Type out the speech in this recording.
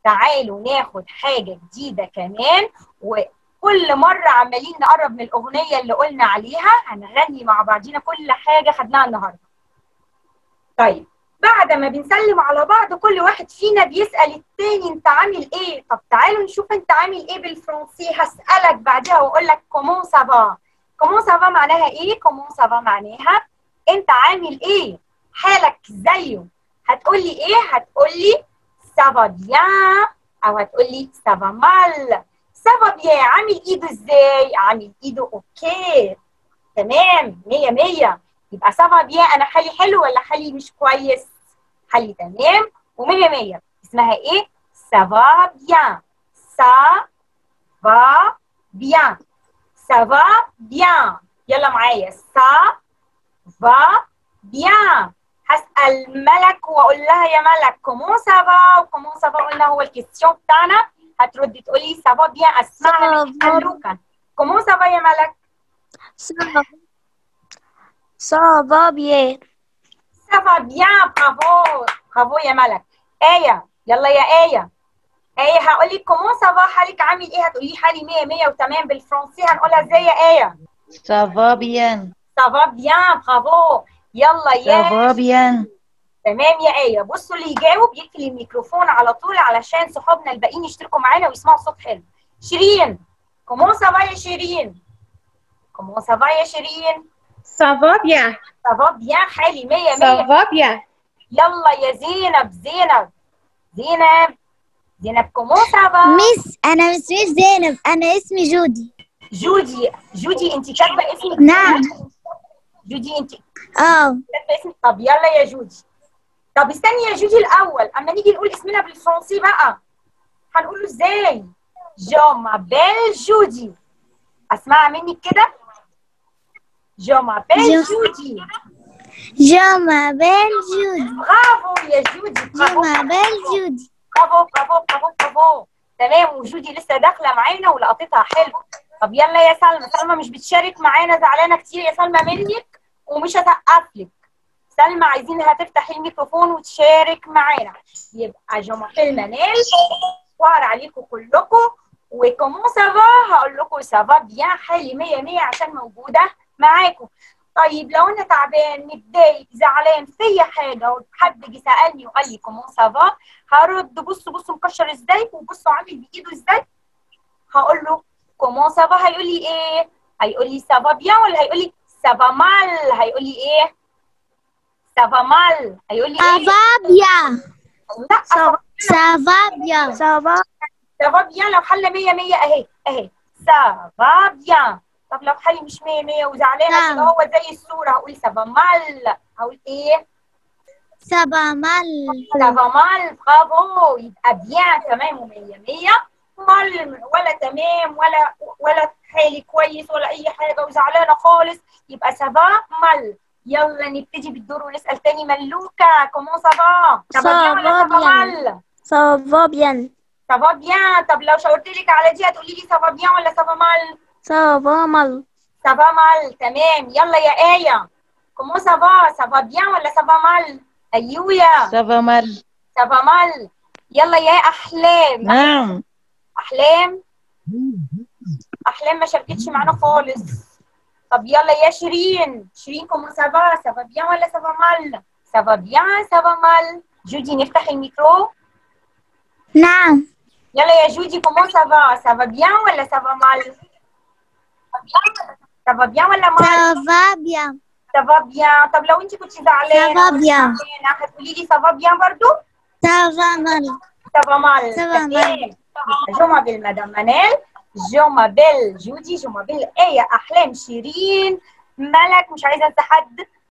تعالوا ناخد حاجه جديده كمان وكل مره عمالين نقرب من الاغنيه اللي قلنا عليها هنغني مع بعضينا كل حاجه خدناها النهارده طيب بعد ما بنسلم على بعض كل واحد فينا بيسال التاني انت عامل ايه طب تعالوا نشوف انت عامل ايه بالفرنسي هسالك بعدها واقول لك كومون سافا كومون سافا معناها ايه كومون سافا معناها انت عامل ايه حالك زيه هتقولي ايه هتقولي سافا بيان او هتقولي سافا مال سافا بيان عامل ايده ازاي عامل ايده اوكي تمام مية مية يبقى سافا بيان انا حالي حلو ولا حالي مش كويس حالي تمام ومية مية اسمها ايه سافا بيان سا فا بيان سافا بيان يلا معايا سا فا بيان هسأل ملك واقول لها يا ملك كومون سافا وكومون سافا قلنا هو الكيستيون بتاعنا هتردي تقولي سافا بيان اسمعها من سافا. خلوكا كومون سافا يا ملك Ça va bien. سافا بيان برافو برافو يا ملك آية يلا يا آية آية هقول لك كومون سافا حالك عامل ايه هتقولي حالي 100 100 وتمام بالفرنسي هنقولها ازاي يا آية Ça va bien. سافا بيان برافو يلا Ça يا va bien. تمام يا آية بصوا اللي يجاوب يقفل الميكروفون على طول علشان صحابنا الباقيين يشتركوا معانا ويسمعوا صوت حلو شيرين كومون سافا يا شيرين كومون سافا يا شيرين Ça va bien. سافا بيان حالي 100 Ça 100 va bien. يلا يا زينب زينب زينب زينب كومون سافا ميس أنا مش ميس زينب أنا اسمي جودي جودي جودي انت كاتبه اسمك نعم. جودي انت اه كاتبه اسمك طب يلا يا جودي طب استني يا جودي الاول اما نيجي نقول اسمنا بالفرنسي بقى هنقوله ازاي جو مابيل جودي اسمعها منك كده جو مابيل جو- جودي جو مابيل جودي برافو يا جودي جو برافو مابيل جودي برافو برافو برافو برافو تمام وجودي لسه داخله معانا ولقطتها حلو طب يلا يا سلمى سلمى مش بتشارك معانا زعلانه كتير يا سلمى منك ومش هسقف لك سلمى عايزينها تفتح الميكروفون وتشارك معانا يبقى جمعتين منال شكرا عليكم كلكم وكومون سافا هقول لكم سافا بيان حالي 100 100 عشان موجوده معاكم طيب لو انا تعبان متضايق زعلان فيا حاجه وحد جه سالني وقال لي كومون سافا هرد بصوا بصوا مكشر ازاي وبصوا عامل بايده ازاي هقول له كومون سافا هيقول لي ايه هيقول لي سافا بيان ولا هيقول لي سافا مال هيقول لي ايه سافا مال هيقول لي Ça ايه va bien. لا Ça va bien. Ça va. سافا بيان لو حل 100 100 اهي اهي سافا بيان طب لو حالي مش 100 100 وزعلانه نعم. كده هو زي الصوره هقول سافا مال هقول ايه Ça va mal. سافا مال برافو يبقى بيان تمام و100 100 مال ولا تمام ولا ولا حالي كويس ولا اي حاجه وزعلانه خالص يبقى سافا مال يلا نبتدي بالدور ونسال تاني ملوكه كومون سافا سافا بيان ولا Ça va سافا bien. مال Ça va bien. سافا بيان طب لو شاورت لك على دي هتقولي لي سافا بيان ولا سافا مال Ça va mal. سافا مال تمام يلا يا آية كومون سافا سافا بيان ولا سافا مال أيويا Ça va mal. سافا مال يلا يا أحلام نعم. أحلام أحلام ما شاركتش معانا خالص طب يلا يا شيرين شيرين كومون سافا سافا بيان ولا سافا مال سافا بيان سافا مال جودي نفتح الميكرو نعم. يلا يا جودي كومون سافا سافا بيان ولا سافا مال سافا بيان ولا مال Ça va bien. سافا بيان طب لو انت كنت زعلانه Ça va bien. زعلانة، هتقولي لي سافا بيان برضو Ça va mal. سافا مال Ça va تمام. جو مابيل مدام منال جو مابيل جودي جو مابيل ايه احلام شيرين ملك مش عايزه انسى حد